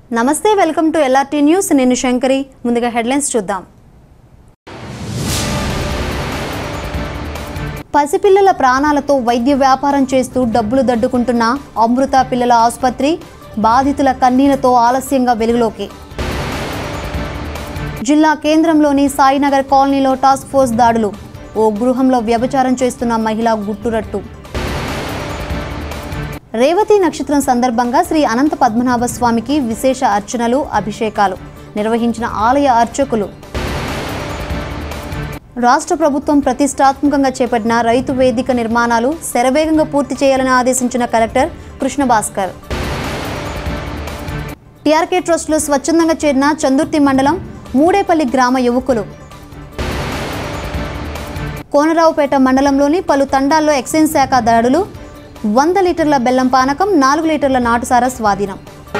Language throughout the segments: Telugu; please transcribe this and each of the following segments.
నమస్తే వెల్కమ్ టు ఎల్ఆర్టీ న్యూస్ నేను శంకరి ముందుగా హెడ్లైన్స్ చూద్దాం పసిపిల్లల ప్రాణాలతో వైద్య వ్యాపారం చేస్తూ డబ్బులు దడ్డుకుంటున్న అమృత పిల్లల ఆసుపత్రి బాధితుల కన్నీలతో ఆలస్యంగా వెలుగులోకి జిల్లా కేంద్రంలోని సాయినగర్ కాలనీలో టాస్క్ ఫోర్స్ దాడులు ఓ గృహంలో వ్యభిచారం చేస్తున్న మహిళ గుట్టురట్టు రేవతి నక్షత్రం సందర్భంగా శ్రీ అనంత పద్మనాభ స్వామికి విశేష అర్చనలు అభిషేకాలు నిర్వహించిన ఆలయ అర్చకులు రాష్ట్ర ప్రభుత్వం ప్రతిష్టాత్మకంగా చేపట్టిన రైతు వేదిక నిర్మాణాలు శరవేగంగా పూర్తి చేయాలని ఆదేశించిన కలెక్టర్ కృష్ణ భాస్కర్ టీఆర్కే ట్రస్టులో స్వచ్ఛందంగా చేరిన చందుర్తి మండలం మూడేపల్లి గ్రామ యువకులు కోనరావుపేట మండలంలోని పలు తండాల్లో ఎక్సైజ్ శాఖ దాడులు వంద లీటర్ల బెల్లం పానకం నాలుగు లీటర్ల నాటుసారా స్వాధీనం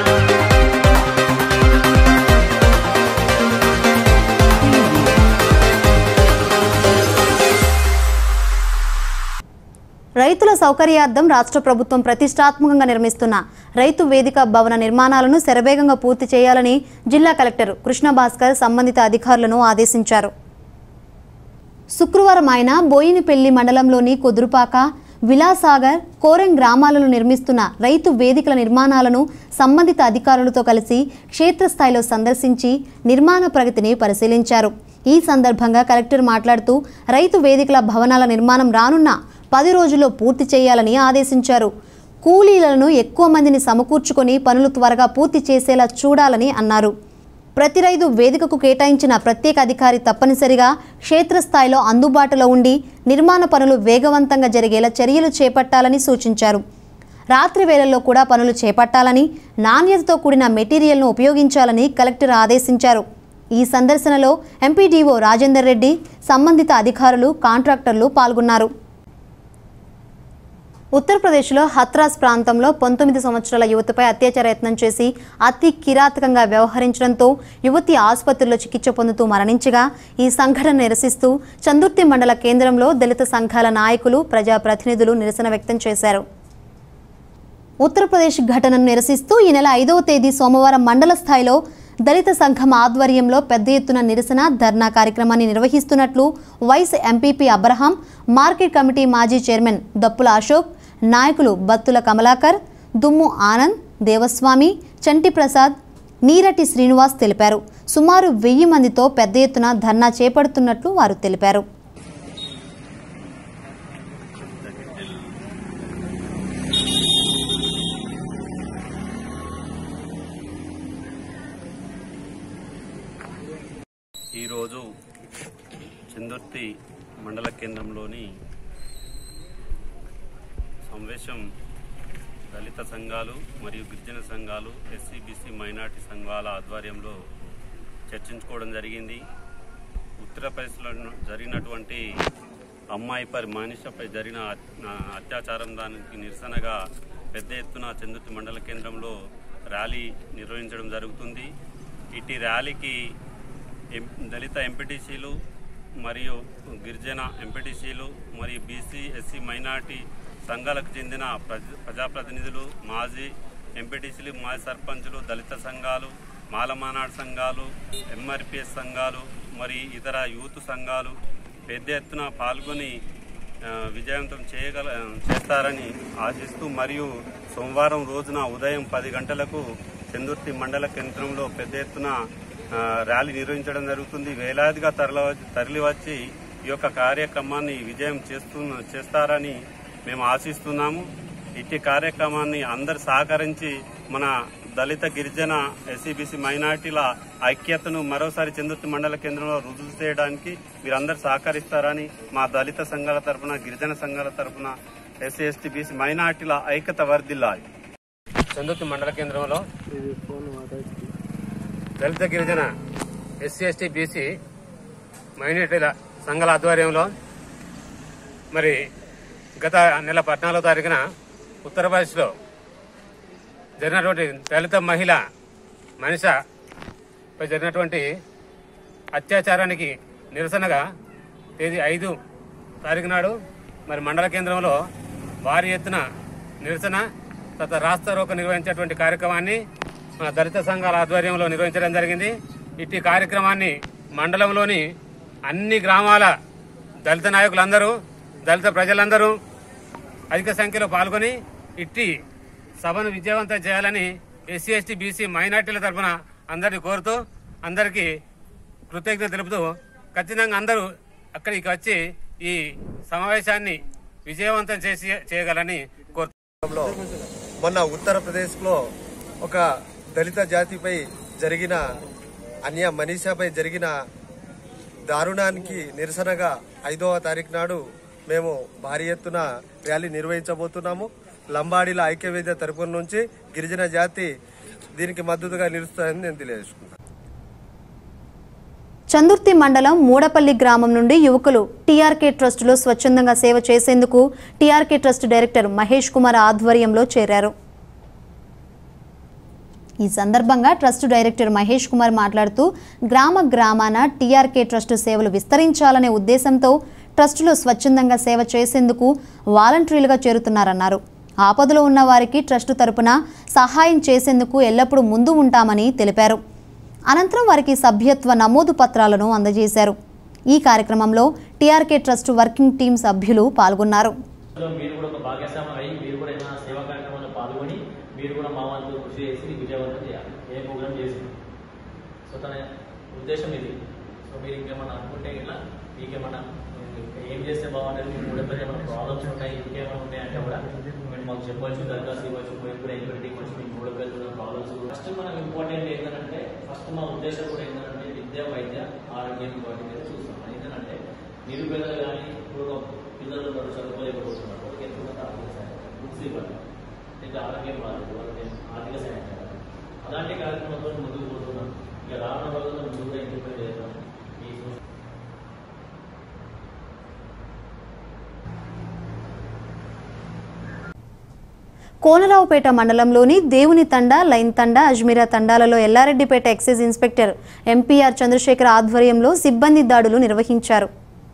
రైతుల సౌకర్యార్థం రాష్ట్ర ప్రభుత్వం ప్రతిష్టాత్మకంగా నిర్మిస్తున్న రైతు వేదిక భవన నిర్మాణాలను శరవేగంగా పూర్తి చేయాలని జిల్లా కలెక్టర్ కృష్ణ భాస్కర్ సంబంధిత అధికారులను ఆదేశించారు శుక్రవారం ఆయన బోయినపెల్లి మండలంలోని కుదురుపాక విలాసాగర్ కోరెం గ్రామాలలో నిర్మిస్తున్న రైతు వేదికల నిర్మాణాలను సంబంధిత అధికారులతో కలిసి క్షేత్రస్థాయిలో సందర్శించి నిర్మాణ ప్రగతిని పరిశీలించారు ఈ సందర్భంగా కలెక్టర్ మాట్లాడుతూ రైతు వేదికల భవనాల నిర్మాణం రానున్న పది రోజుల్లో పూర్తి చేయాలని ఆదేశించారు కూలీలను ఎక్కువ మందిని సమకూర్చుకొని పనులు త్వరగా పూర్తి చేసేలా చూడాలని అన్నారు ప్రతి రైతు వేదికకు కేటాయించిన ప్రత్యేక అధికారి తప్పనిసరిగా క్షేత్రస్థాయిలో అందుబాటులో ఉండి నిర్మాణ పనులు వేగవంతంగా జరిగేలా చర్యలు చేపట్టాలని సూచించారు రాత్రి వేళల్లో కూడా పనులు చేపట్టాలని నాణ్యతతో కూడిన మెటీరియల్ను ఉపయోగించాలని కలెక్టర్ ఆదేశించారు ఈ సందర్శనలో ఎంపీడీఓ రాజేందర్ రెడ్డి సంబంధిత అధికారులు కాంట్రాక్టర్లు పాల్గొన్నారు ఉత్తరప్రదేశ్లో హత్రాస్ ప్రాంతంలో పంతొమ్మిది సంవత్సరాల యువతిపై అత్యాచార యత్నం చేసి అతి కిరాతకంగా వ్యవహరించడంతో యువతి ఆసుపత్రిలో చికిత్స పొందుతూ మరణించగా ఈ సంఘటన నిరసిస్తూ చందుర్తి మండల కేంద్రంలో దళిత సంఘాల నాయకులు ప్రజాప్రతినిధులు నిరసన వ్యక్తం చేశారు ఉత్తరప్రదేశ్ ఘటనను నిరసిస్తూ ఈ నెల ఐదవ తేదీ సోమవారం మండల స్థాయిలో దళిత సంఘం ఆధ్వర్యంలో పెద్ద ఎత్తున నిరసన ధర్నా కార్యక్రమాన్ని నిర్వహిస్తున్నట్లు vice MPP Abraham market committee మాజీ చైర్మన్ దప్పుల అశోక్ నాయకులు బత్తుల కమలాకర్ దుమ్ము ఆనంద్ దేవస్వామి చంటి ప్రసాద్ నీరటి శ్రీనివాస్ తెలిపారు సుమారు వెయ్యి మందితో పెద్ద ఎత్తున ధర్నా చేపడుతున్నట్లు వారు తెలిపారు ఈరోజు చందుర్తి మండల కేంద్రంలోని సమావేశం దళిత సంఘాలు మరియు గిరిజన సంఘాలు ఎస్సీ బీసీ మైనార్టీ సంఘాల ఆధ్వర్యంలో చర్చించుకోవడం జరిగింది ఉత్తరప్రదేశ్లో జరిగినటువంటి అమ్మాయిపై మానిషపై జరిగిన అత్- అత్యాచారం దానికి నిరసనగా పెద్ద ఎత్తున చందుర్తి మండల కేంద్రంలో ర్యాలీ నిర్వహించడం జరుగుతుంది ఇటు ర్యాలీకి ఎం దళిత ఎంపీటీసీలు మరియు గిరిజన ఎంపీటీసీలు మరియు బీసీ ఎస్సీ మైనార్టీ సంఘాలకు చెందిన ప్రజ ప్రజాప్రతినిధులు మాజీ ఎంపీటీసీలు మాజీ సర్పంచులు దళిత సంఘాలు మాలమానాడు సంఘాలు ఎంఆర్పిఎస్ సంఘాలు మరి ఇతర యూత్ సంఘాలు పెద్ద ఎత్తున పాల్గొని ఆ, విజయవంతం చేయగల చేస్తారని ఆశిస్తూ మరియు సోమవారం రోజున ఉదయం పది గంటలకు చందుర్తి మండల కేంద్రంలో పెద్ద ఎత్తున ఆ, ర్యాలీ నిర్వహించడం జరుగుతుంది వేలాదిగా తరలి తరలివచ్చి ఈ యొక్క కార్యక్రమాన్ని విజయం చేస్తూ చేస్తారని మేము ఆశిస్తున్నాము ఇట్టి కార్యక్రమాన్ని అందరు సహకరించి మన దళిత గిరిజన ఎస్సీబీసీ మైనార్టీల ఐక్యతను మరోసారి చందుర్తి మండల కేంద్రంలో రుజువు చేయడానికి మీరందరూ సహకరిస్తారని మా దళిత సంఘాల తరపున గిరిజన సంఘాల తరపున ఎస్సీ ఎస్టీ బీసీ మైనార్టీల ఐక్యత వర్ధిల్లాలి చందుర్తి మండల కేంద్రంలో దళిత గిరిజన ఎస్సీ ఎస్టీ బీసీ మైనార్టీల సంఘాల ఆధ్వర్యంలో మరి గత నెల పద్నాలుగో తారీఖున ఉత్తరప్రదేశ్లో జరిగినటువంటి దళిత మహిళ మనిషపై జరిగినటువంటి అత్యాచారానికి నిరసనగా తేదీ ఐదు తారీఖు నాడు మరి మండల కేంద్రంలో భారీ ఎత్తున నిరసన తత రాస్తా రోక నిర్వహించేటువంటి కార్యక్రమాన్ని మన దళిత సంఘాల ఆధ్వర్యంలో నిర్వహించడం జరిగింది ఇట్టి కార్యక్రమాన్ని మండలంలోని అన్ని గ్రామాల దళిత నాయకులందరూ దళిత ప్రజలందరూ అధిక సంఖ్యలో పాల్గొని ఇట్టి సభను విజయవంతం చేయాలని ఎస్సీ ఎస్టీ బీసీ మైనార్టీల తరఫున అందరినీ కోరుతూ అందరికీ కృతజ్ఞత తెలుపుతూ ఖచ్చితంగా అందరూ అక్కడికి వచ్చి ఈ సమావేశాన్ని విజయవంతం చేసి చేయగలని కోరుతున్నాను లో మొన్న ఉత్తరప్రదేశ్లో ఒక దళిత జాతిపై జరిగిన అన్య మనీషాపై జరిగిన దారుణానికి నిరసనగా ఐదవ తారీఖు నాడు మేము భారీ ఎత్తున ర్యాలీ నిర్వహించబోతున్నాము లంబాడీల ఐక్యవేద్య తరపున నుంచి గిరిజన జాతి దీనికి మద్దతుగా నిలుస్తుందని నేను తెలియజేసుకుంటాను చందుర్తి మండలం మూడపల్లి గ్రామం నుండి యువకులు టీఆర్కే ట్రస్టులో స్వచ్ఛందంగా సేవ చేసేందుకు TRK trust director Mahesh Kumar ఆధ్వర్యంలో చేరారు ఈ సందర్భంగా ట్రస్ట్ డైరెక్టర్ మహేష్ కుమార్ మాట్లాడుతూ గ్రామ గ్రామాన టీఆర్కే ట్రస్టు సేవలు విస్తరించాలనే ఉద్దేశంతో ట్రస్టులో స్వచ్ఛందంగా సేవ చేసేందుకు వాలంటీర్లుగా చేరుతున్నారన్నారు ఆపదలో ఉన్న వారికి ట్రస్టు తరపున సహాయం చేసేందుకు ఎల్లప్పుడూ ముందు ఉంటామని తెలిపారు అనంతరం వారికి సభ్యత్వ నమోదు పత్రాలను అందజేశారు ఈ కార్యక్రమంలో టీఆర్కే ట్రస్ట్ వర్కింగ్ టీం సభ్యులు పాల్గొన్నారు సో మీరు కూడా ఒక భాగస్వామ్యం అయ్యి మీరు కూడా ఏదైనా సేవా కార్యక్రమంలో పాల్గొని మీరు కూడా మా వంతు కృషి చేసి విజయవంతం చేయాలి ఏ ప్రోగ్రామ్ చేసి సో తన ఉద్దేశం ఇది సో మీరు ఇంకేమన్నా అనుకుంటే ఇట్లా మీకేమన్నా ఏం చేస్తే బాగుంటుంది మీకు కూడా పెద్ద ఏమైనా ప్రాబ్లమ్స్ ఉంటాయి ఇంకేమైనా ఉన్నాయంటే కూడా మీరు మాకు చెప్పొచ్చు దరఖాస్తు ఇవ్వచ్చు మేము కూడా ఎంక్వైరీ ఇవ్వచ్చు మీకు మూడు పేరు ప్రాబ్లమ్స్ ఫస్ట్ మనకు ఇంపార్టెంట్ ఏంటంటే ఫస్ట్ మా ఉద్దేశం కూడా ఏంటంటే విద్య వైద్య ఆరోగ్యం వాటి మీద చూస్తాం ఏంటంటే నిరుపేదలు కానీ ఇప్పుడు పిల్లలు ఉన్నారు చదువుకోలేకపోతున్నారు వాళ్ళకి ఎంతో ఆర్థిక సాయం బుక్స్ ఇవ్వాలి ఇంకా ఆరోగ్యం బాధలు వాళ్ళకి ఆర్థిక సాయం చేయాలి అలాంటి కార్యక్రమంతో ముందుకు పోతున్నాం ఇక రానున్న రోజుల్లో ముందు కూడా ఇంప్లిమెంట్ చేద్దాం ఈ సూచన కోనరావుపేట మండలంలోని దేవుని తండ లైన్ తండ అజ్మీరా తండాలలో Yellareddypet excise inspector MPR Chandrasekhar ఆధ్వర్యంలో సిబ్బంది దాడులు నిర్వహించారు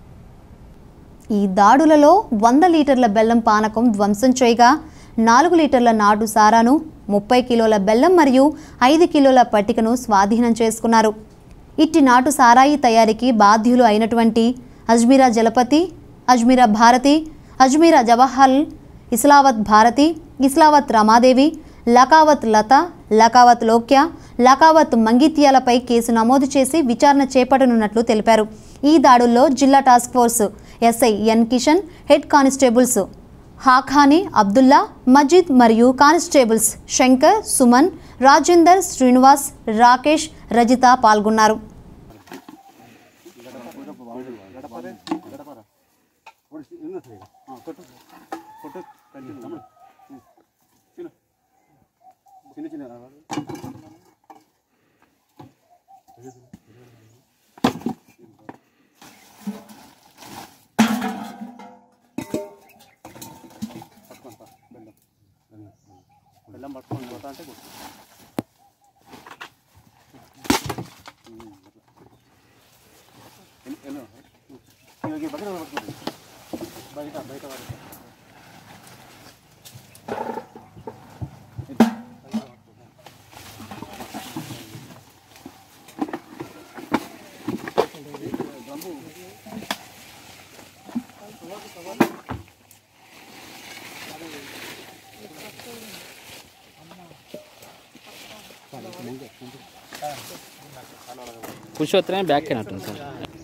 ఈ దాడులలో వంద లీటర్ల బెల్లం పానకం ధ్వంసం చేయగా నాలుగు లీటర్ల నాటు సారాను ముప్పై కిలోల బెల్లం మరియు ఐదు కిలోల పట్టికను స్వాధీనం చేసుకున్నారు ఇట్టి నాటు సారాయి తయారీకి బాధ్యులు అయినటువంటి అజ్మీరా జలపతి అజ్మీరా భారతి అజ్మీరా జవహర్ ఇస్లావత్ భారతి ఇస్లావత్ రమాదేవి లకావత్ లత లకావత్ లోక్య లకావత్ మంగిత్యాలపై కేసు నమోదు చేసి విచారణ చేపట్టనున్నట్లు తెలిపారు ఈ దాడుల్లో జిల్లా task force SI N Kishan head constables Hakhani Abdulla Majeed మరియు కానిస్టేబుల్స్ శంకర్ సుమన్ రాజేందర్ శ్రీనివాస్ రాకేష్ రజిత పాల్గొన్నారు పుష్ వస్తేనే బ్యాక్ అయినట్టుంది సార్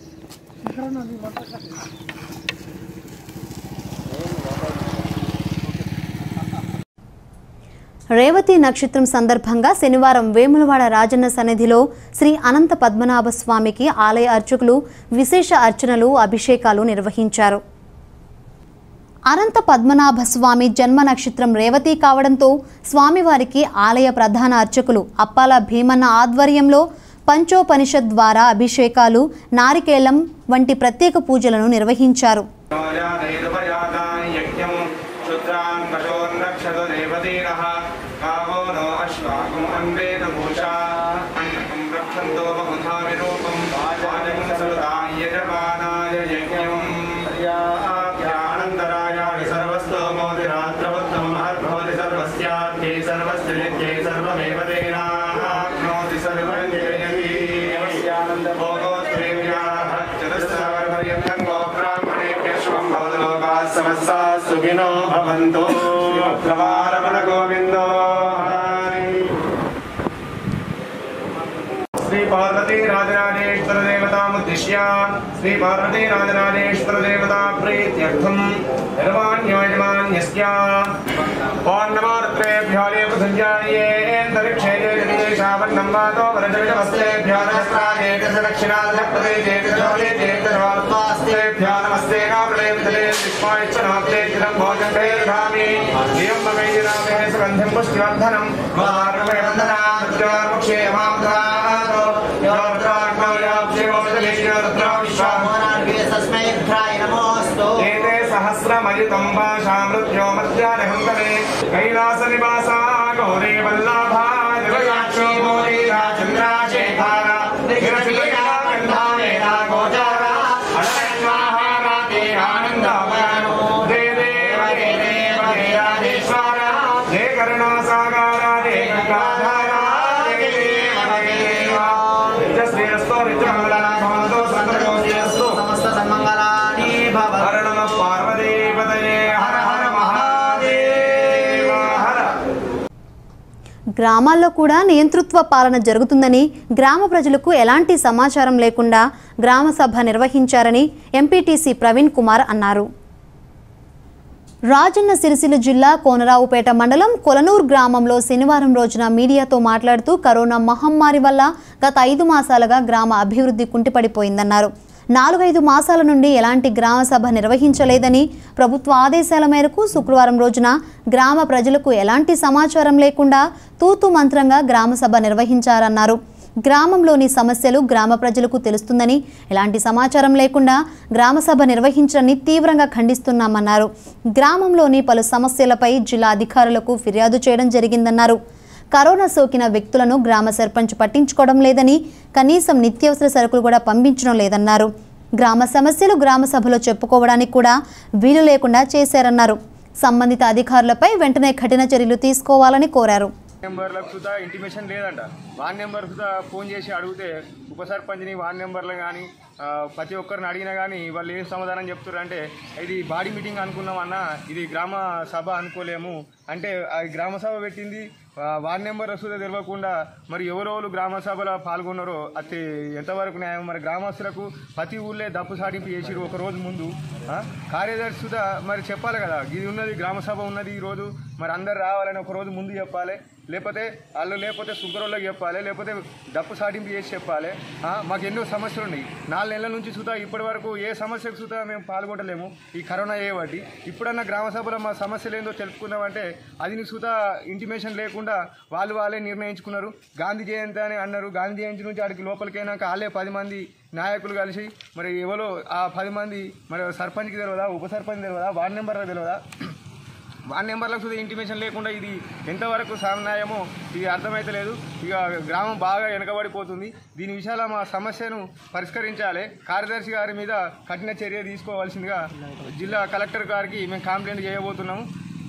రేవతి నక్షత్రం సందర్భంగా శనివారం వేములవాడ రాజన్న సన్నిధిలో శ్రీ అనంత పద్మనాభ స్వామికి ఆలయ అర్చకులు విశేష అర్చనలు అభిషేకాలు నిర్వహించారు అనంత పద్మనాభ స్వామి జన్మ నక్షత్రం రేవతి కావడంతో స్వామివారికి ఆలయ ప్రధాన అర్చకులు అప్పాల భీమన్న ఆధ్వర్యంలో పంచోపనిషత్ ద్వారా అభిషేకాలు నారికేళం వంటి ప్రత్యేక పూజలను నిర్వహించారు యజ్ఞం క్షుద్రాన్ పశోన్నక్షత దేవతీరः కావో నో అశ్వాకం అన్వేత భూషా అన్నకం రక్షంతో బహుధా విరూపం వాజం సరుదాయ యజమానాయ యజ్ఞం జ్ఞానంతరాయాణి సర్వస్తోమోతి రాత్రవత్తమ మహద్భవతి సర్వస్యాఖ్యై సర్వస్య నిత్యై సర్వమేవ తేనా సుఖినో భవంతు శ్రీవత్రమారమణ గోవిందో హరి. శ్రీ పార్వతీ రాజరాజేశ్వర దేవతాముద్దిశ్య శ్రీ పార్వతీ రాజరాజేశ్వర దేవతా ప్రీత్యర్థం నిర్మాణ్యోజమాన్యస్య ఓన్నమారుత్రేభ్యో లేపసంజాయేంతరిక్షే జగదీశావన్నం వాతో వరజవిడమస్తేభ్యో నమస్కారే దశదక్షిణాదశ ప్రదేశే దశోలే దేవతేభ్యో నమస్తే కామలేవితలే విష్మాయచ్చ నమస్తే చిరం భోజంతే దధామి ధియం మమేజనామే సుగంధిం పుష్టివర్ధనం మార్గమే వందనా మృత్యోర్ముక్షే మాం దాతో యోర్ద్రాగ్నో యాబ్జయోదలేశ్వర ఏతే సహస్రమయుతం భాషామృత్యో మధ్యాహంతమే కైలాస నివాసా గౌరీ వల్లభా దివయాక్షో గౌరీరా చంద్రాశేఖర జయ కరుణాసాగర దే గంగాధర జయ దేవ జయ దేవ నిత్య శ్రీరస్తో నిత్య మంగళాభవంతో సంతోషస్తు సమస్త సన్మంగళాని భవ హర నమ పార్వదేవతయే హర హర మహాదేవ హర గ్రామాల్లో కూడా నియంతృత్వ పాలన జరుగుతుందని గ్రామ ప్రజలకు ఎలాంటి సమాచారం లేకుండా గ్రామ సభ నిర్వహించారని ఎంపీటీసీ ప్రవీణ్ కుమార్ అన్నారు రాజన్న సిరిసిల్ల జిల్లా కోనరావుపేట మండలం కొలనూరు గ్రామంలో శనివారం రోజున మీడియాతో మాట్లాడుతూ కరోనా మహమ్మారి వల్ల గత ఐదు మాసాలుగా గ్రామ అభివృద్ధి కుంటిపడిపోయిందన్నారు నాలుగైదు మాసాల నుండి ఎలాంటి గ్రామ సభ నిర్వహించలేదని ప్రభుత్వ ఆదేశాల మేరకు శుక్రవారం రోజున గ్రామ ప్రజలకు ఎలాంటి సమాచారం లేకుండా తూతు మంత్రంగా గ్రామ సభ నిర్వహించారన్నారు గ్రామంలోని సమస్యలు గ్రామ ప్రజలకు తెలుస్తుందని ఎలాంటి సమాచారం లేకుండా గ్రామ సభ నిర్వహించడాన్ని తీవ్రంగా ఖండిస్తున్నామన్నారు గ్రామంలోని పలు సమస్యలపై జిల్లా అధికారులకు ఫిర్యాదు చేయడం జరిగిందన్నారు కరోనా సోకిన వ్యక్తులను గ్రామ సర్పంచ్ పట్టించుకోవడం లేదని కనీసం నిత్యావసర సరుకులు కూడా పంపించడం లేదన్నారు గ్రామ సమస్యలు గ్రామ సభలో చెప్పుకోవడానికి కూడా వీలు లేకుండా చేశారన్నారు సంబంధిత అధికారులపై వెంటనే కఠిన చర్యలు తీసుకోవాలని కోరారు నెంబర్లకు సుధా ఇంటిమేషన్ లేదంట వార్డ్ నెంబర్ సుధా ఫోన్ చేసి అడిగితే ఉప సర్పంచ్ని వార్డ్ నెంబర్లు కానీ ప్రతి ఒక్కరిని అడిగినా కానీ వాళ్ళు ఏం సమాధానం చెప్తారు అంటే ఇది బాడీ మీటింగ్ అనుకున్నాం అన్న ఇది గ్రామ సభ అనుకోలేము అంటే ఆ గ్రామ సభ పెట్టింది ఆ, వార్డ్ నెంబర్ సుధా తెలియకుండా మరి ఎవరెవరు గ్రామ సభలో పాల్గొన్నారో అది ఎంతవరకు న్యాయం మరి గ్రామస్తులకు ప్రతి ఊళ్ళే దప్పు సాటింపు చేసిరు ఒక రోజు ముందు ఆ, కార్యదర్శి సుధా మరి చెప్పాలి కదా ఇది ఉన్నది గ్రామ సభ ఉన్నది ఈ రోజు మరి అందరు రావాలని ఒక రోజు ముందు చెప్పాలి లేకపోతే వాళ్ళు లేకపోతే సుగరోళ్ళకి చెప్పాలి లేకపోతే డప్పు సాటింపు చేసి చెప్పాలి ఆ, మాకు ఎన్నో సమస్యలు ఉన్నాయి నాలుగు నెలల నుంచి సుతా ఇప్పటి వరకు ఏ సమస్యకు సుతా మేము పాల్గొంటలేము ఈ కరోనా ఏ బట్టి ఇప్పుడన్నా గ్రామ సభలో మా సమస్యలు ఏందో తెలుపుకున్నామంటే అది నీ సుతా ఇంటిమేషన్ లేకుండా వాళ్ళు వాళ్ళే నిర్ణయించుకున్నారు గాంధీ జయంతి అని అన్నారు గాంధీ జయంతి నుంచి ఆడికి లోపలికైనాక వాళ్ళే పది మంది నాయకులు కలిసి మరి ఎవరో ఆ పది మంది మరి సర్పంచ్కి తెలియదా ఉప సర్పంచ్ తెలియదా వార్డ్ నెంబర్లకు తెలియదా వార్డ్ నెంబర్లకు సుధా ఇంటిమేషన్ లేకుండా ఇది ఎంతవరకు సమన్యాయమో ఇది అర్థమైతలేదు ఇక గ్రామం బాగా వెనకబడిపోతుంది దీని విషయాల మా సమస్యను పరిష్కరించాలి కార్యదర్శి గారి మీద కఠిన చర్య తీసుకోవాల్సిందిగా జిల్లా కలెక్టర్ గారికి మేము కంప్లైంట్ చేయబోతున్నాము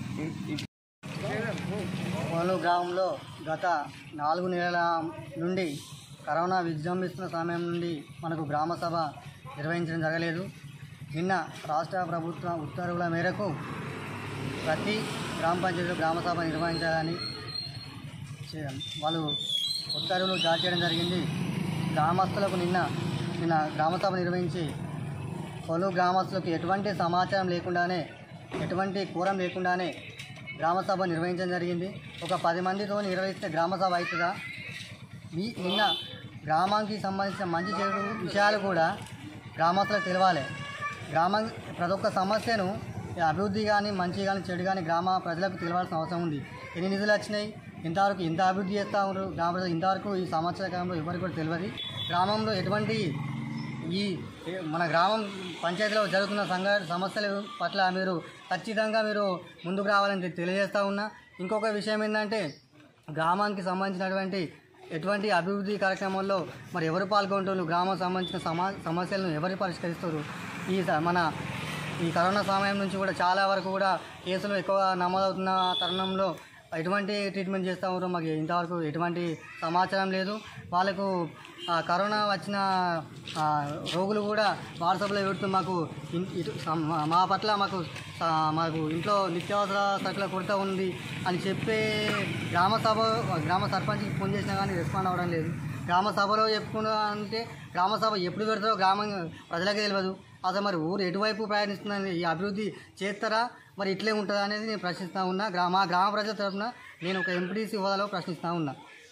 కోలు గ్రామంలో గత నాలుగు నెలల నుండి కరోనా విజృంభిస్తున్న సమయం నుండి మనకు గ్రామ సభ నిర్వహించడం జరగలేదు నిన్న రాష్ట్ర ప్రభుత్వ ఉత్తర్వుల మేరకు ప్రతి గ్రామ పంచాయతీలో గ్రామ సభ నిర్వహించాలని చే- వాళ్ళు ఉత్తర్వులు జారీ చేయడం జరిగింది గ్రామస్తులకు నిన్న నిన్న గ్రామ సభ నిర్వహించి పలు గ్రామస్తులకు ఎటువంటి సమాచారం లేకుండానే ఎటువంటి కూరం లేకుండానే గ్రామ సభ నిర్వహించడం జరిగింది ఒక పది మందితో నిర్వహిస్తే గ్రామ సభ అవుతుందా మీ నిన్న గ్రామానికి సంబంధించిన మంచి చెడు విషయాలు కూడా గ్రామస్తులకు తెలవాలి గ్రామం ప్రతి ఒక్క సమస్యను ఈ అభివృద్ధి కానీ మంచి కానీ చెడు కానీ గ్రామ ప్రజలకు తెలవాల్సిన అవసరం ఉంది ఎన్ని నిధులు వచ్చినాయి ఇంతవరకు ఇంత అభివృద్ధి చేస్తూ ఉన్నారు గ్రామ ప్రజలు ఇంతవరకు ఈ సంవత్సర కాలంలో ఎవరికి కూడా తెలియదు గ్రామంలో ఎటువంటి ఈ మన గ్రామం పంచాయతీలో జరుగుతున్న సంఘ సమస్యల పట్ల మీరు ఖచ్చితంగా మీరు ముందుకు రావాలని తె- తెలియజేస్తా ఉన్నా ఇంకొక విషయం ఏంటంటే గ్రామానికి సంబంధించినటువంటి ఎటువంటి అభివృద్ధి కార్యక్రమంలో మరి ఎవరు పాల్గొంటారు గ్రామం సంబంధించిన సమా సమస్యలను ఎవరు పరిష్కరిస్తారు ఈ స- మన ఈ కరోనా సమయం నుంచి కూడా చాలా వరకు కూడా కేసులు ఎక్కువ నమోదవుతున్న తరుణంలో ఎటువంటి ట్రీట్మెంట్ చేస్తూ ఉన్నారో మాకు ఇంతవరకు ఎటువంటి సమాచారం లేదు వాళ్ళకు ఆ, కరోనా వచ్చిన ఆ, రోగులు కూడా వాట్సాప్లో పెడుతూ మాకు ఇన్- ఇటు సమ్- మా పట్ల మాకు ఆ, మాకు ఇంట్లో నిత్యావసర సరుకుల కొరత ఉంది అని చెప్పే గ్రామ సభ గ్రామ సర్పంచ్కి ఫోన్ చేసినా కానీ రెస్పాండ్ అవ్వడం లేదు గ్రామ సభలో చెప్పుకున్నా అంటే గ్రామ సభ ఎప్పుడు పెడతారో గ్రామం ప్రజలకే తెలియదు అసలు మరి ఊరు ఎటువైపు ప్రయాణిస్తుందని ఈ అభివృద్ధి చేస్తారా మరి ఇట్లే ఉంటుందా అనేది నేను ప్రశ్నిస్తూ ఉన్నా గ్రామ మా గ్రామ ప్రజల తరఫున నేను ఒక ఎంపీటీసీ హోదాలో ప్రశ్నిస్తూ ఉన్నా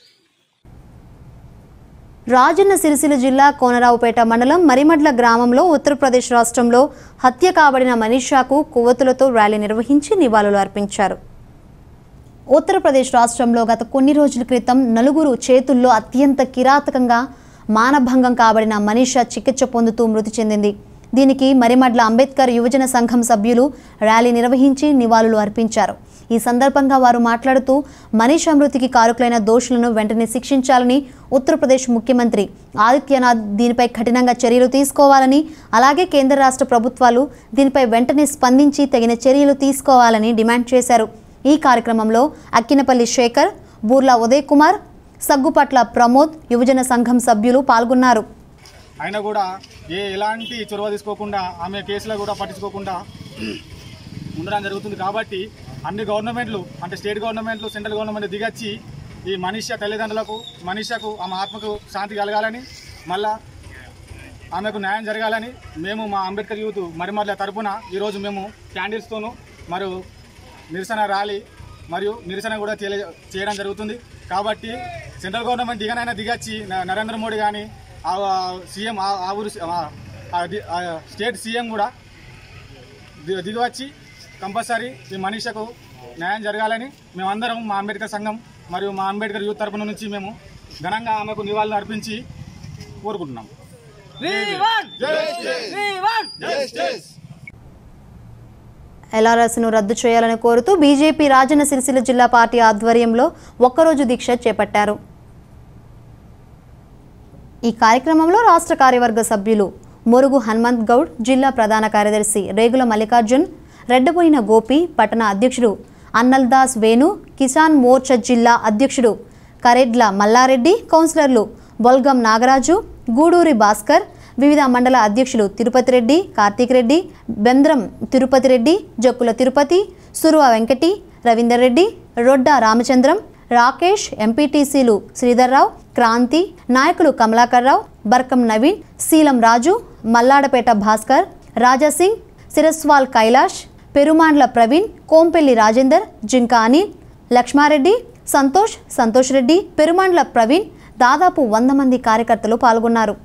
రాజన్న సిరిసిల్ల జిల్లా కోనరావుపేట మండలం మరిమడ్ల గ్రామంలో ఉత్తరప్రదేశ్ రాష్ట్రంలో హత్య కాబడిన మనీషాకు కొవ్వొత్తులతో ర్యాలీ నిర్వహించి నివాళులు అర్పించారు ఉత్తరప్రదేశ్ రాష్ట్రంలో గత కొన్ని రోజుల క్రితం నలుగురు చేతుల్లో అత్యంత కిరాతకంగా మానభంగం కాబడిన మనీషా చికిత్స పొందుతూ మృతి చెందింది దీనికి మరిమడ్ల అంబేద్కర్ యువజన సంఘం సభ్యులు ర్యాలీ నిర్వహించి నివాళులు అర్పించారు ఈ సందర్భంగా వారు మాట్లాడుతూ మనీషా మృతికి కారకులైన దోషులను వెంటనే శిక్షించాలని ఉత్తరప్రదేశ్ ముఖ్యమంత్రి ఆదిత్యనాథ్ దీనిపై కఠినంగా చర్యలు తీసుకోవాలని అలాగే కేంద్ర రాష్ట్ర ప్రభుత్వాలు దీనిపై వెంటనే స్పందించి తగిన చర్యలు తీసుకోవాలని డిమాండ్ చేశారు ఈ కార్యక్రమంలో అక్కినపల్లి శేఖర్ బూర్లా ఉదయ్ కుమార్ సగ్గుపట్ల ప్రమోద్ యువజన సంఘం సభ్యులు పాల్గొన్నారు అయినా కూడా ఏ ఎలాంటి చొరవ తీసుకోకుండా ఆమె కేసులో కూడా పట్టించుకోకుండా ఉండడం జరుగుతుంది కాబట్టి అన్ని గవర్నమెంట్లు అంటే స్టేట్ గవర్నమెంట్లు సెంట్రల్ గవర్నమెంట్ దిగొచ్చి ఈ మనిషి తల్లిదండ్రులకు మనిషకు ఆమె ఆత్మకు శాంతి కలగాలని మళ్ళా ఆమెకు న్యాయం జరగాలని మేము మా అంబేద్కర్ యూత్ మరిమర్ల తరపున ఈరోజు మేము క్యాండిల్స్తోనూ మరియు నిరసన ర్యాలీ మరియు నిరసన కూడా తెలియ చేయడం జరుగుతుంది కాబట్టి సెంట్రల్ గవర్నమెంట్ దిగనైనా దిగచ్చి న- నరేంద్ర మోడీ కానీ ఆ సీఎం ఆ ఆ ఊరు ఆ- ఆ ది- ఆ స్టేట్ సీఎం కూడా ది- దిగివచ్చి కంపల్సరీ ఈ మనీషకు న్యాయం జరగాలని మేమందరం మా అంబేద్కర్ సంఘం మరియు మా అంబేద్కర్ యూత్ తరపున నుంచి మేము ఘనంగా ఆమెకు నివాళులు అర్పించి కోరుకుంటున్నాం ఎల్ఆర్ఎస్ను రద్దు చేయాలని కోరుతూ బీజేపీ రాజన్న సిరిసిల్ల జిల్లా పార్టీ ఆధ్వర్యంలో ఒక్కరోజు దీక్ష చేపట్టారు ఈ కార్యక్రమంలో రాష్ట్ర కార్యవర్గ సభ్యులు మురుగు హనుమంత్ గౌడ్ జిల్లా ప్రధాన కార్యదర్శి రేగుల మల్లికార్జున్ రెడ్డబోయిన గోపి పట్టణ అధ్యక్షుడు అన్నల్దాస్ వేణు కిసాన్ మోర్చా జిల్లా అధ్యక్షుడు కరెడ్ల మల్లారెడ్డి కౌన్సిలర్లు బొల్గం నాగరాజు గూడూరి భాస్కర్ వివిధ మండల అధ్యక్షులు తిరుపతి రెడ్డి కార్తీక్ రెడ్డి బెంద్రం తిరుపతి రెడ్డి జక్కుల తిరుపతి సురువ వెంకటి రవీందర్ రెడ్డి రొడ్డా రామచంద్రం రాకేష్ ఎంపీటీసీలు శ్రీధర్రావు క్రాంతి నాయకులు కమలాకర్ రావు బర్కం నవీన్ శీలం రాజు మల్లాడపేట భాస్కర్ రాజాసింగ్ సిరస్వాల్ కైలాష్ పెరుమాండ్ల ప్రవీణ్ కోంపెల్లి రాజేందర్ జింకా అనిల్ లక్ష్మారెడ్డి సంతోష్ సంతోష్ రెడ్డి పెరుమాండ్ల ప్రవీణ్ దాదాపు వంద మంది కార్యకర్తలు పాల్గొన్నారు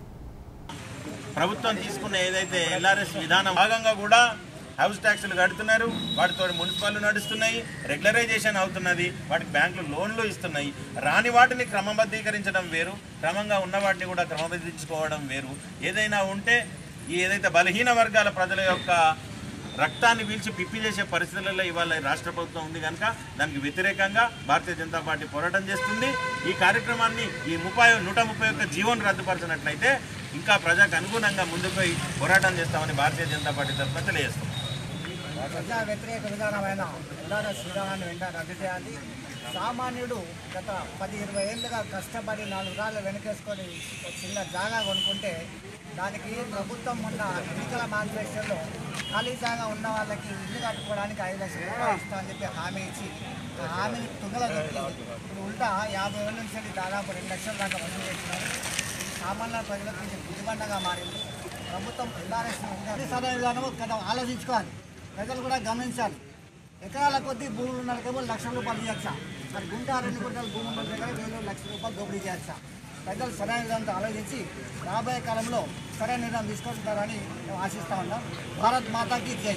ప్రభుత్వం తీసుకున్న ఏదైతే ఎల్ఆర్ఎస్ విధానం భాగంగా కూడా హౌస్ ట్యాక్సులు కడుతున్నారు వాటితో మున్సిపాలిటీ నడుస్తున్నాయి రెగ్యులరైజేషన్ అవుతున్నది వాటికి బ్యాంకులు లోన్లు ఇస్తున్నాయి రాని వాటిని క్రమబద్ధీకరించడం వేరు క్రమంగా ఉన్న వాటిని కూడా క్రమబద్ధీకరించుకోవడం వేరు ఏదైనా ఉంటే ఈ ఏదైతే బలహీన వర్గాల ప్రజల యొక్క రక్తాన్ని పీల్చి పిప్పి చేసే పరిస్థితులలో ఇవాళ ఈ రాష్ట్ర ప్రభుత్వం ఉంది కనుక దానికి వ్యతిరేకంగా భారతీయ జనతా పార్టీ పోరాటం చేస్తుంది ఈ కార్యక్రమాన్ని ఈ ముప్పై నూట ముప్పై ఒక్క జీవోను రద్దుపరచినట్లయితే ఇంకా ప్రజలకు అనుగుణంగా ముందుకు పోయి పోరాటం చేస్తామని భారతీయ జనతా పార్టీ తరఫున తెలియజేస్తాం ప్రజా వ్యతిరేక విధానమైన ఎల్ఆర్ఎస్ విధానాన్ని వెంటనే రద్దు చేయాలి సామాన్యుడు గత పది ఇరవై ఏళ్ళుగా కష్టపడి నాలుగు రాళ్ళు వెనకేసుకొని ఒక చిన్న జాగా కొనుక్కుంటే దానికి ప్రభుత్వం ఉన్న ఎన్నికల మేనిఫెస్టోలో ఖాళీ జాగా ఉన్న వాళ్ళకి ఇల్లు కట్టుకోవడానికి ఐదు లక్షల రూపాయలు ఇస్తామని చెప్పి హామీ ఇచ్చి ఆ హామీని తుంగల దొరికి ఇప్పుడు ఉల్టా యాభై ఏళ్ళ నుంచి వెళ్ళి దాదాపు రెండు లక్షల దాకా వసూలు చేస్తున్నారు ఇది సామాన్య ప్రజలకు కొంచెం బుద్ధిబండగా మారింది ప్రభుత్వం ఎల్ఆర్ఎస్ సరైన విధానం కదా ఆలోచించుకోవాలి ప్రజలు కూడా గమనించాలి ఎకరాల కొద్దీ భూములు ఉన్న వాళ్ళకేమో లక్షల రూపాయలు ఇవ్వచ్చా మరి గుంట రెండు గుంటల భూములు ఉన్న దగ్గర వేలు లక్షల రూపాయలు దోపిడీ చేయొచ్చా ప్రజలు సరైన విధానంతో ఆలోచించి రాబోయే కాలంలో సరైన నిర్ణయం తీసుకుంటారని మేము ఆశిస్తా ఉన్నాం భారత్ మాతాకి జై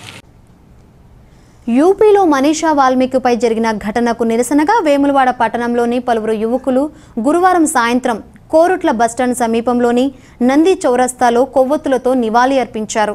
యూపీలో మనీషా వాల్మీకిపై జరిగిన ఘటనకు నిరసనగా వేములవాడ పట్టణంలోని పలువురు యువకులు గురువారం సాయంత్రం కోరుట్ల బస్టాండ్ సమీపంలోని నంది చౌరస్తాలో కొవ్వొత్తులతో నివాళి అర్పించారు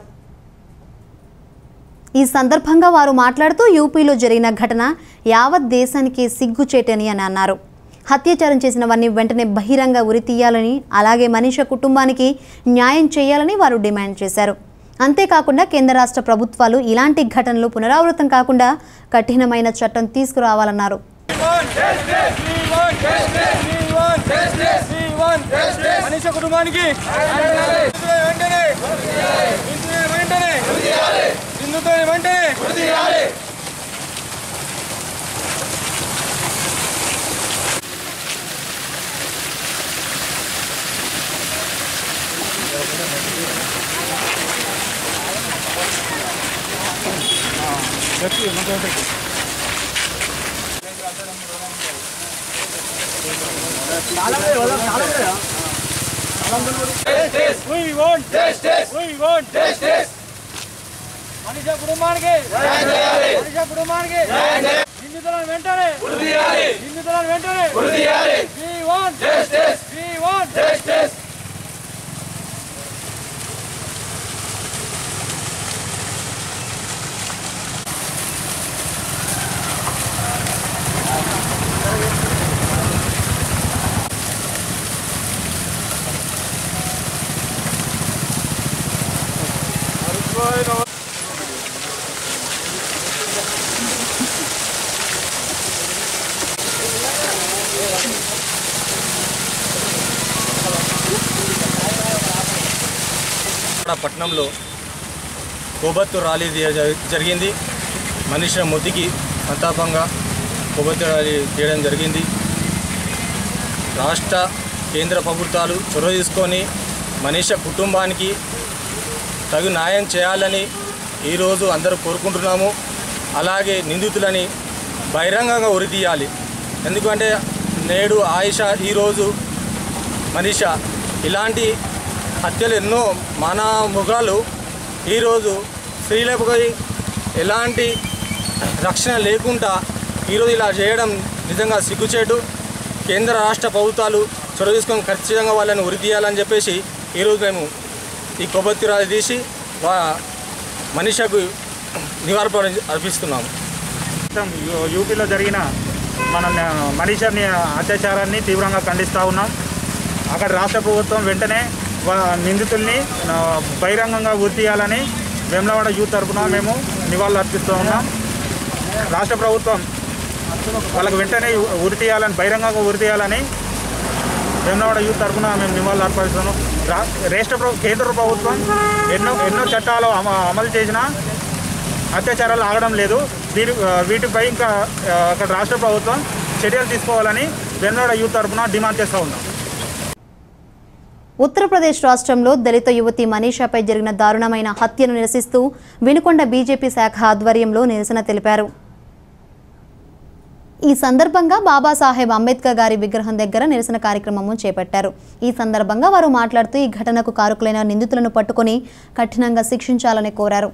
ఈ సందర్భంగా వారు మాట్లాడుతూ యూపీలో జరిగిన ఘటన యావత్ దేశానికి సిగ్గుచేటని అని అన్నారు హత్యాచారం చేసిన వారిని వెంటనే బహిరంగ ఉరి తీయాలని అలాగే మనిషి కుటుంబానికి న్యాయం చేయాలని వారు డిమాండ్ చేశారు అంతేకాకుండా కేంద్ర రాష్ట్ర ప్రభుత్వాలు ఇలాంటి ఘటనలు పునరావృతం కాకుండా కఠినమైన చట్టం తీసుకురావాలన్నారు మనిషి కుటుంబానికి వెంటనే వెంటనే హిందుత్వ వెంటనే We want justice. We want justice. మనిషి కుటుంబానికి మనిషి కుటుంబానికి నిందితులను వెంటనే నిందితులను వెంటనే We want justice. We want justice. పట్టణంలో కొవ్వొత్తు ర్యాలీ జ- జరిగింది మనిషి మొద్దికి సంతాపంగా కొవ్వొత్తు ర్యాలీ చేయడం జరిగింది రాష్ట్ర కేంద్ర ప్రభుత్వాలు చొరవ తీసుకొని మనిషి కుటుంబానికి తగు న్యాయం చేయాలని ఈరోజు అందరూ కోరుకుంటున్నాము అలాగే నిందితులని బహిరంగంగా ఉరితీయాలి ఎందుకంటే నేడు ఆయుష ఈరోజు మనిష ఇలాంటి హత్యలు ఎన్నో మానవ మృగాలు ఈరోజు స్త్రీలపై ఎలాంటి రక్షణ లేకుండా ఈరోజు ఇలా చేయడం నిజంగా సిగ్గుచేటు కేంద్ర రాష్ట్ర ప్రభుత్వాలు చొరవ తీసుకొని ఖచ్చితంగా వాళ్ళని ఉరి తీయాలని చెప్పేసి ఈరోజు మేము ఈ కొబ్బరి రాజు తీసి వా మనిషకు నివారణ అర్పిస్తున్నాము మొత్తం యూ- యూపీలో జరిగిన మన మనీషర్ని అత్యాచారాన్ని తీవ్రంగా ఖండిస్తూ ఉన్నాం అక్కడ రాష్ట్ర ప్రభుత్వం వెంటనే వా- నిందితుల్ని ఆ, బహిరంగంగా గుర్తియాలని వేములవాడ యూత్ తరఫున మేము నివాళులు అర్పిస్తూ ఉన్నాం రాష్ట్ర ప్రభుత్వం వాళ్ళకి వెంటనే ఉరి తీయాలని బహిరంగంగా ఉరి తీయాలని వేములవాడ యూత్ తరఫున మేము నివాళులు అర్పిస్తున్నాం రా రాష్ట్ర ప్రభు కేంద్ర ప్రభుత్వం ఎన్నో ఎన్నో చట్టాలు అమ- అమలు చేసినా అత్యాచారాలు ఆగడం లేదు వీరి వీటిపై ఇంకా ఆ, అక్కడ రాష్ట్ర ప్రభుత్వం చర్యలు తీసుకోవాలని వెన్నోడ యూత్ తరఫున డిమాండ్ చేస్తూ ఉన్నాం ఉత్తరప్రదేశ్ రాష్ట్రంలో దళిత యువతి మనీషాపై జరిగిన దారుణమైన హత్యను నిరసిస్తూ వినుకొండ బీజేపీ శాఖ ఆధ్వర్యంలో నిరసన తెలిపారు ఈ సందర్భంగా బాబాసాహెబ్ అంబేద్కర్ గారి విగ్రహం దగ్గర నిరసన కార్యక్రమము చేపట్టారు ఈ సందర్భంగా వారు మాట్లాడుతూ ఈ ఘటనకు కారకులైన నిందితులను పట్టుకొని కఠినంగా శిక్షించాలని కోరారు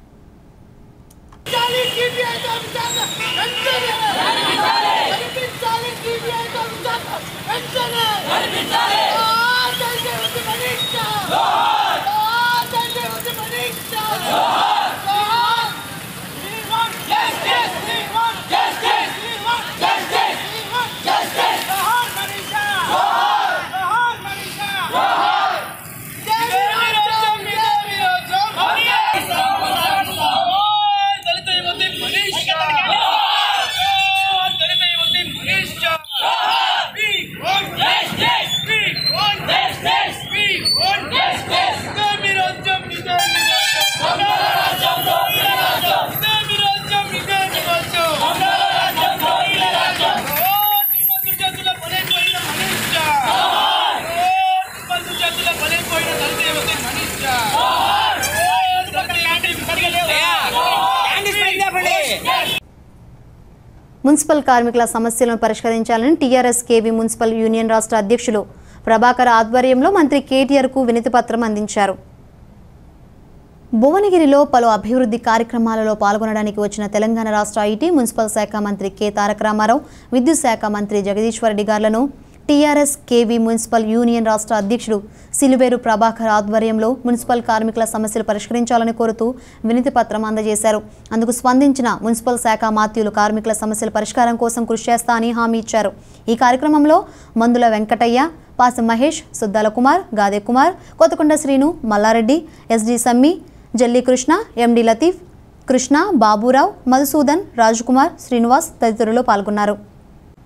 మున్సిపల్ కార్మికుల సమస్యలను పరిష్కరించాలని టీఆర్ఎస్ కేవీ మున్సిపల్ యూనియన్ రాష్ట్ర అధ్యక్షులు ప్రభాకర్ ఆధ్వర్యంలో మంత్రి కేటీఆర్కు వినతిపత్రం అందించారు భువనగిరిలో పలు అభివృద్ధి కార్యక్రమాలలో పాల్గొనడానికి వచ్చిన తెలంగాణ రాష్ట్ర ఐటీ మున్సిపల్ శాఖ మంత్రి కె తారక రామారావు విద్యుత్ శాఖ మంత్రి జగదీశ్వర్ రెడ్డి గారులను టీఆర్ఎస్ కేవీ మున్సిపల్ యూనియన్ రాష్ట్ర అధ్యక్షుడు సిలువేరు ప్రభాకర్ ఆధ్వర్యంలో మున్సిపల్ కార్మికుల సమస్యలు పరిష్కరించాలని కోరుతూ వినతి పత్రం అందజేశారు అందుకు స్పందించిన మున్సిపల్ శాఖ మాత్యులు కార్మికుల సమస్యల పరిష్కారం కోసం కృషి చేస్తా అని హామీ ఇచ్చారు ఈ కార్యక్రమంలో మందుల వెంకటయ్య పాసి మహేష్ సుద్దాల కుమార్ గాదే కుమార్ కొత్తకొండ శ్రీను మల్లారెడ్డి ఎస్డి సమ్మి జల్లి కృష్ణ ఎండి లతీఫ్ కృష్ణ బాబురావు మధుసూదన్ రాజ్కుమార్ శ్రీనివాస్ తదితరులు పాల్గొన్నారు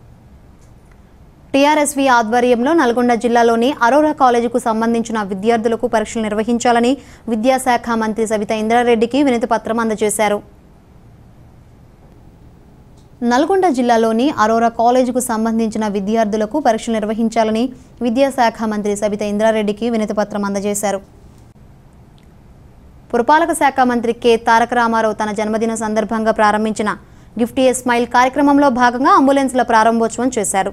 టీఆర్ఎస్వి ఆధ్వర్యంలో నల్గొండ జిల్లాలోని అరోరా కాలేజీకు సంబంధించిన విద్యార్థులకు పరీక్షలు నిర్వహించాలని విద్యాశాఖ మంత్రి సవిత ఇంద్రారెడ్డికి వినతి పత్రం అందజేశారు నల్గొండ జిల్లాలోని అరోరా కాలేజీకు సంబంధించిన విద్యార్థులకు పరీక్షలు నిర్వహించాలని విద్యాశాఖ మంత్రి సబిత ఇంద్రారెడ్డికి వినతిపత్రం అందజేశారు పురపాలక శాఖ మంత్రి కె తారక రామారావు తన జన్మదిన సందర్భంగా ప్రారంభించిన గిఫ్ట్ ఏ స్మైల్ కార్యక్రమంలో భాగంగా అంబులెన్స్ల ప్రారంభోత్సవం చేశారు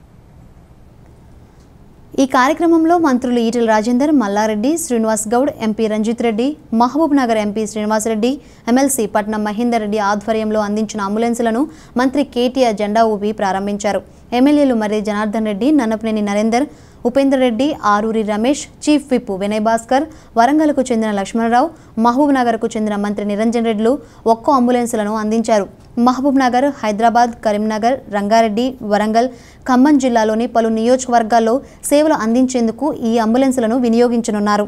ఈ కార్యక్రమంలో మంత్రులు Etela Rajender Mallareddy Srinivas Goud MP Ranjith Reddy Mahabubnagar MP Srinivasareddy MLC Patnam Mahender Reddy ఆధ్వర్యంలో అందించిన అంబులెన్సులను మంత్రి కేటీఆర్ జెండా ఊపి ప్రారంభించారు ఎమ్మెల్యేలు మర్రి జనార్దన్ రెడ్డి నన్నపనేని నరేందర్ ఉపేందర్ రెడ్డి ఆరూరి రమేష్ చీఫ్ విప్ వినయ్ భాస్కర్ వరంగల్కు చెందిన లక్ష్మణరావు మహబూబ్ నగర్కు చెందిన మంత్రి నిరంజన్ రెడ్డిలు ఒక్కో అంబులెన్సులను అందించారు మహబూబ్ నగర్ హైదరాబాద్ కరీంనగర్ రంగారెడ్డి వరంగల్ ఖమ్మం జిల్లాలోని పలు నియోజకవర్గాల్లో సేవలు అందించేందుకు ఈ అంబులెన్సులను వినియోగించనున్నారు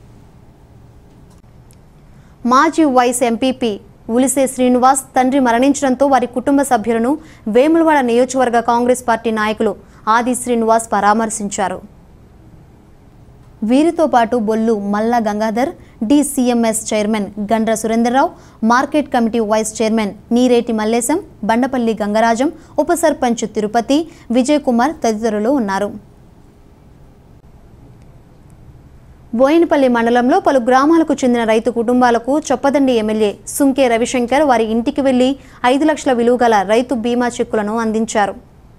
మాజీ వైస్ ఎంపీపీ ఉలిసే శ్రీనివాస్ తండ్రి మరణించడంతో వారి కుటుంబ సభ్యులను వేములవాడ నియోజకవర్గ కాంగ్రెస్ పార్టీ నాయకులు ఆది శ్రీనివాస్ పరామర్శించారు వీరితో పాటు Bollu Malla Gangadhar DCMS chairman Gandra Surenderrao market committee vice chairman Nereti Mallesham Bandapalli Gangarajam ఉప సర్పంచ్ తిరుపతి విజయ్ కుమార్ తదితరులు ఉన్నారు బోయినపల్లి మండలంలో పలు గ్రామాలకు చెందిన రైతు కుటుంబాలకు చొప్పదండి ఎమ్మెల్యే సుంకే రవిశంకర్ వారి ఇంటికి వెళ్లి ఐదు లక్షల విలువ గల రైతు బీమా చెక్కులను అందించారు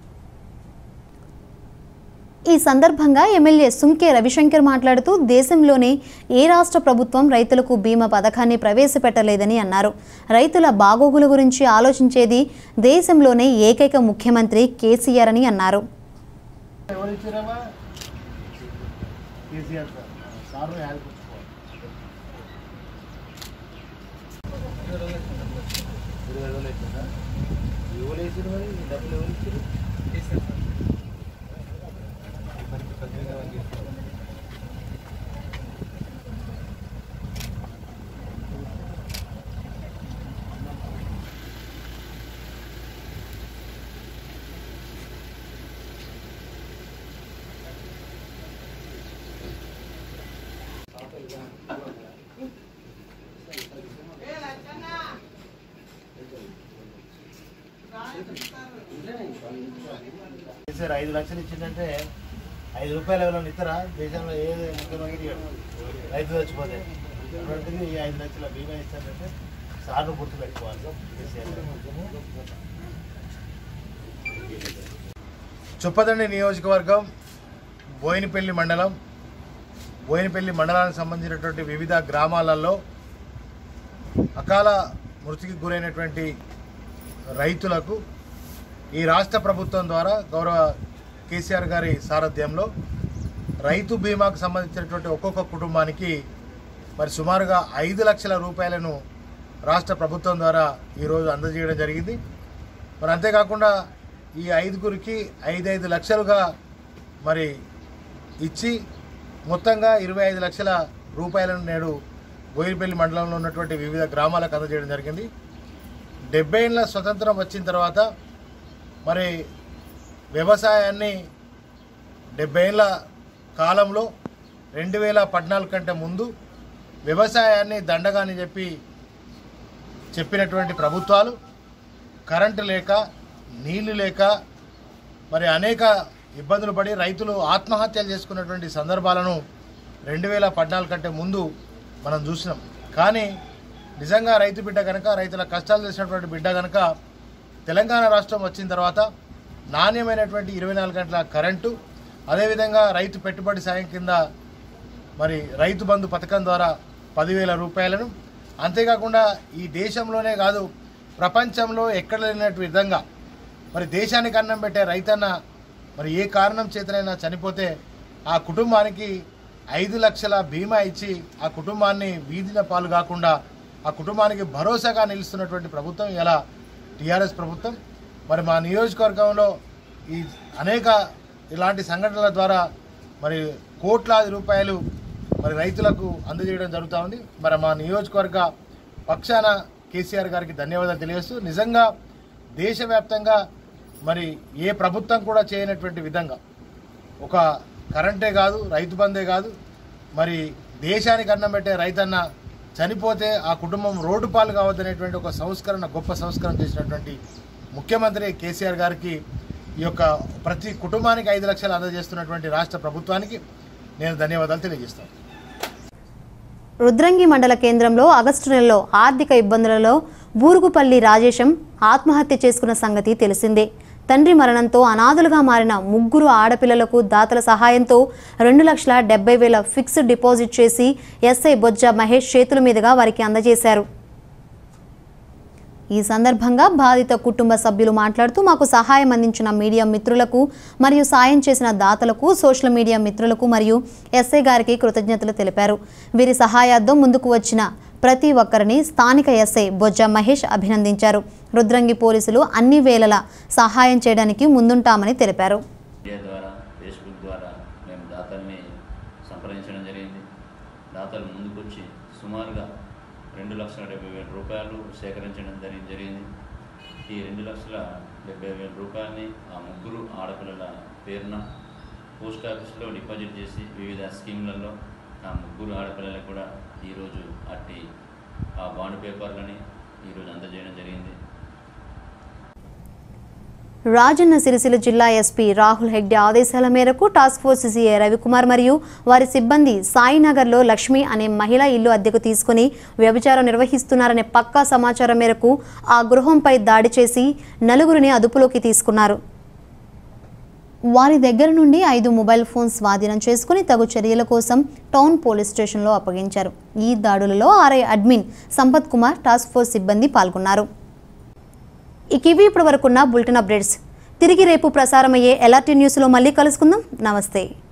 ఈ సందర్భంగా ఎమ్మెల్యే సుంకే రవిశంకర్ మాట్లాడుతూ దేశంలోనే ఏ రాష్ట్ర ప్రభుత్వం రైతులకు బీమా పథకాన్ని ప్రవేశపెట్టలేదని అన్నారు రైతుల బాగోగుల గురించి ఆలోచించేది దేశంలోనే ఏకైక ముఖ్యమంత్రి కేసీఆర్ అని అన్నారు ఎవరు ఇచ్చారమ్మా కేసీఆర్ సార్ సార్ యాడ్ ఇరవై వేలు అవుతుందా ఎవరు వేసారు మరి ఈ డబ్బులు ఎవరు ఇచ్చారు కేసీఆర్ ఐదు లక్షలు ఇచ్చిందంటే ఐదు రూపాయలు ఎవరైనా ఇస్తారా దేశంలో ఏ ముఖ్యమంత్రి ఇవ్వడు. రైతు చచ్చిపోతే అటువంటిది ఈ ఐదు లక్షల బీమా ఇస్తారంటే సార్లు గుర్తుపెట్టుకోవాలి కేసీఆర్ చొప్పదండి నియోజకవర్గం బోయినపల్లి మండలం బోయినపల్లి మండలానికి సంబంధించినటువంటి వివిధ గ్రామాలలో అకాల మృతికి గురైనటువంటి రైతులకు ఈ రాష్ట్ర ప్రభుత్వం ద్వారా గౌరవ కేసీఆర్ గారి సారథ్యంలో రైతు బీమాకు సంబంధించినటువంటి ఒక్కొక్క కుటుంబానికి మరి సుమారుగా ఐదు లక్షల రూపాయలను రాష్ట్ర ప్రభుత్వం ద్వారా ఈరోజు అందజేయడం జరిగింది మరి అంతేకాకుండా ఈ ఐదుగురికి ఐదైదు లక్షలుగా మరి ఇచ్చి మొత్తంగా ఇరవై ఐదు లక్షల రూపాయలను నేడు బోయినపల్లి మండలంలో ఉన్నటువంటి వివిధ గ్రామాలకు అందజేయడం జరిగింది డెబ్బై ఏళ్ళ స్వతంత్రం వచ్చిన తర్వాత మరి వ్యవసాయాన్ని డెబ్బై ఏళ్ళ కాలంలో రెండు వేల పద్నాలుగు కంటే ముందు వ్యవసాయాన్ని దండగాని చెప్పి చెప్పినటువంటి ప్రభుత్వాలు కరెంటు లేక నీళ్లు లేక మరి అనేక ఇబ్బందులు పడి రైతులు ఆత్మహత్యలు చేసుకున్నటువంటి సందర్భాలను రెండు వేల పద్నాలుగు కంటే ముందు మనం చూసినాం కానీ నిజంగా రైతు బిడ్డ కనుక రైతుల కష్టాలు చేసినటువంటి బిడ్డ కనుక తెలంగాణ రాష్ట్రం వచ్చిన తర్వాత నాణ్యమైనటువంటి ఇరవై నాలుగు గంటల కరెంటు అదేవిధంగా రైతు పెట్టుబడి సాయం కింద మరి రైతు బంధు పథకం ద్వారా పదివేల రూపాయలను అంతేకాకుండా ఈ దేశంలోనే కాదు ప్రపంచంలో ఎక్కడ లేనటువంటి విధంగా మరి దేశానికి అన్నం పెట్టే రైతన్న మరి ఏ కారణం చేతనైనా చనిపోతే ఆ కుటుంబానికి ఐదు లక్షల బీమా ఇచ్చి ఆ కుటుంబాన్ని వీధిన పాలు కాకుండా ఆ కుటుంబానికి భరోసాగా నిలుస్తున్నటువంటి ప్రభుత్వం ఇలా టీఆర్ఎస్ ప్రభుత్వం మరి మా నియోజకవర్గంలో ఈ అనేక ఇలాంటి సంఘటనల ద్వారా మరి కోట్లాది రూపాయలు మరి రైతులకు అందజేయడం జరుగుతూ ఉంది మరి మా నియోజకవర్గ పక్షాన కేసీఆర్ గారికి ధన్యవాదాలు తెలియజేస్తూ నిజంగా దేశవ్యాప్తంగా మరి ఏ ప్రభుత్వం కూడా చేయనటువంటి విధంగా ఒక కరెంటే కాదు రైతు బందే కాదు మరి దేశానికి అన్నం పెట్టే రైతన్న చనిపోతే ఆ కుటుంబం రోడ్డు పాలు కావద్దనేటువంటి ఒక సంస్కరణ గొప్ప సంస్కరణ చేసినటువంటి ముఖ్యమంత్రి కేసీఆర్ గారికి ఈ యొక్క ప్రతి కుటుంబానికి ఐదు లక్షలు అందజేస్తున్నటువంటి రాష్ట్ర ప్రభుత్వానికి నేను ధన్యవాదాలు తెలియజేస్తాను రుద్రంగి మండల కేంద్రంలో ఆగస్టు నెలలో ఆర్థిక ఇబ్బందులలో బూరుగుపల్లి రాజేశం ఆత్మహత్య చేసుకున్న సంగతి తెలిసిందే తండ్రి మరణంతో అనాథలుగా మారిన ముగ్గురు ఆడపిల్లలకు దాతల సహాయంతో రెండు లక్షల డెబ్బై వేల ఫిక్స్డ్ డిపాజిట్ చేసి ఎస్ఐ బొజ్జ మహేష్ చేతుల మీదుగా వారికి అందజేశారు ఈ సందర్భంగా బాధిత కుటుంబ సభ్యులు మాట్లాడుతూ మాకు సహాయం అందించిన మీడియా మిత్రులకు మరియు సాయం చేసిన దాతలకు సోషల్ మీడియా మిత్రులకు మరియు ఎస్ఐ గారికి కృతజ్ఞతలు తెలిపారు వీరి సహాయార్థం ముందుకు వచ్చిన ప్రతి ఒక్కరిని స్థానిక ఎస్ఐ బొజ్జ మహేష్ అభినందించారు రుద్రంగి పోలీసులు అన్ని వేళలా సహాయం చేయడానికి ముందుంటామని తెలిపారు మీడియా ద్వారా ఫేస్బుక్ ద్వారా మేము దాతల్ని సంప్రదించడం జరిగింది దాతలు ముందుకొచ్చి సుమారుగా రెండు లక్షల డెబ్బై వేల రూపాయలు సేకరించడం జరి జరిగింది ఈ రెండు లక్షల డెబ్బై వేల రూపాయలని ఆ ముగ్గురు ఆడపిల్లల పేరున పోస్ట్ ఆఫీస్లో డిపాజిట్ చేసి వివిధ స్కీమ్లలో ఆ ముగ్గురు ఆడపిల్లలకు కూడా ఈరోజు అట్టి ఆ బాండ్ పేపర్లని ఈరోజు అందజేయడం జరిగింది రాజన్న సిరిసిల్ల జిల్లా ఎస్పీ రాహుల్ హెగ్డే ఆదేశాల మేరకు టాస్క్ ఫోర్స్ సీఏ రవికుమార్ మరియు వారి సిబ్బంది సాయినగర్లో లక్ష్మి అనే మహిళ ఇల్లు అద్దెకు తీసుకుని వ్యభిచారం నిర్వహిస్తున్నారనే పక్కా సమాచారం మేరకు ఆ గృహంపై దాడి చేసి నలుగురిని అదుపులోకి తీసుకున్నారు వారి దగ్గర నుండి ఐదు మొబైల్ ఫోన్స్ స్వాధీనం చేసుకుని తగు చర్యల కోసం టౌన్ పోలీస్ స్టేషన్లో అప్పగించారు ఈ దాడులలో RI admin Sampath Kumar task force సిబ్బంది పాల్గొన్నారు ఇక ఇవి ఇప్పటి వరకున్న బులెటిన్ అప్డేట్స్ తిరిగి రేపు ప్రసారమయ్యే ఎల్ఆర్టీ న్యూస్లో మళ్ళీ కలుసుకుందాం నమస్తే